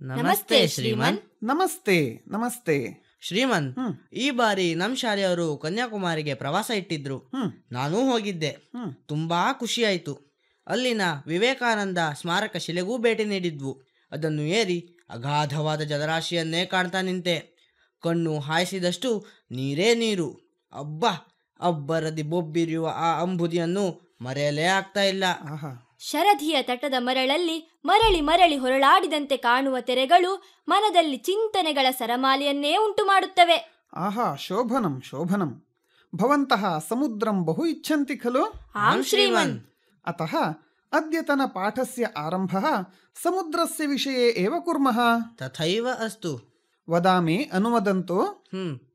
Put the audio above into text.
ನಮಸ್ತೆ ಶ್ರೀಮನ್ ನಮಸ್ತೆ ನಮಸ್ತೆ ಶ್ರೀಮನ್ ಹ್ಮ್ ಈ ಬಾರಿ ನಮ್ ಶಾಲೆಯವರು ಕನ್ಯಾಕುಮಾರಿಗೆ ಪ್ರವಾಸ ಇಟ್ಟಿದ್ರು ಹ್ಮ್ ನಾನೂ ಹೋಗಿದ್ದೆ ಹ್ಮ್ ತುಂಬಾ ಖುಷಿಯಾಯಿತು ಅಲ್ಲಿನ ವಿವೇಕಾನಂದ ಸ್ಮಾರಕ ಶಿಲೆಗೂ ಭೇಟಿ ನೀಡಿದ್ವು ಅದನ್ನು ಏರಿ ಅಗಾಧವಾದ ಜಲರಾಶಿಯನ್ನೇ ಕಾಣ್ತಾ ನಿಂತೆ ಕಣ್ಣು ಹಾಯಿಸಿದಷ್ಟು ನೀರೇ ನೀರು ಅಬ್ಬ ಅಬ್ಬರದಿ ಬೊಬ್ಬಿರಿಯುವ ಆ ಅಂಬುದಿಯನ್ನು ಮರೆಯಲೇ ಆಗ್ತಾ ಇಲ್ಲ ಆಹಾ ಶರಧಿಯ ತಟದ ಮರಳಲ್ಲಿ ಮರಳಿ ಮರಳಿ ಹೊರಳಾಡಿದಂತೆ ಕಾಣುವ ತೆರೆಗಳು ಮನದಲ್ಲಿ ಚಿಂತನೆಗಳ ಸರಮಾಲೆಯನ್ನೇ ಉಂಟು ಮಾಡುತ್ತವೆ ಆಹಾ ಶೋಭನಂ ಶೋಭನಂ ಭವಂತಃ ಸಮುದ್ರಂ ಬಹು ಇಚ್ಛन्ति ಖಲು ಆಂ ಶ್ರೀಮನ್ ಅತಃ ಅದ್ಯತನ ಪಾಠಸ್ಯ ಆರಂಭಃ ಸಮುದ್ರಸ್ಯ ವಿಷये एव कुर्मः ತಥೈವ ಅಸ್ತು ವದಾಮಿ ಅನುವದಂತು ಹ್ಮ್